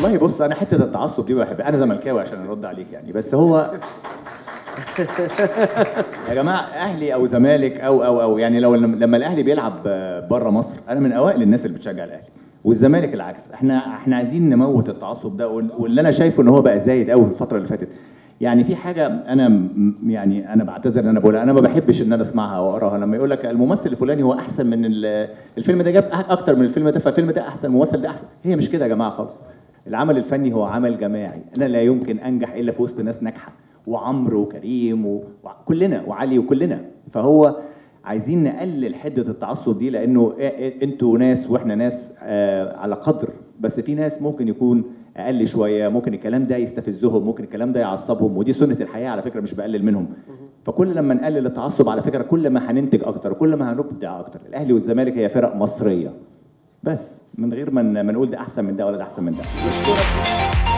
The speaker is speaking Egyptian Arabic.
والله بص انا حته التعصب دي بحب انا زملكاوي عشان ارد عليك يعني بس هو يا جماعه اهلي او زمالك او او او يعني لو لما الاهلي بيلعب بره مصر انا من اوائل الناس اللي بتشجع الاهلي والزمالك العكس احنا احنا عايزين نموت التعصب ده وال- واللي انا شايفه ان هو بقى زايد قوي في الفتره اللي فاتت يعني في حاجه انا م- يعني انا بعتذر ان انا بقولها انا ما بحبش ان انا اسمعها واقراها لما يقول لك الممثل الفلاني هو احسن من ال- الفيلم ده جاب أح- اكتر من الفيلم ده فالفيلم ده احسن الممثل ده احسن هي مش كده يا جماعه خالص العمل الفني هو عمل جماعي انا لا يمكن انجح الا في وسط ناس ناجحه وعمرو وكريم و- وكلنا وعلي وكلنا فهو عايزين نقلل حده التعصب دي لانه إيه- إيه- انتوا ناس واحنا ناس آه على قدر بس في ناس ممكن يكون اقل شويه ممكن الكلام ده يستفزهم ممكن الكلام ده يعصبهم ودي سنه الحياه على فكره مش بقلل منهم فكل لما نقلل التعصب على فكره كل ما هننتج اكتر كل ما هنبدع اكتر الاهلي والزمالك هي فرق مصريه بس من غير ما ن- ما نقول ده احسن من ده ولا ده احسن من ده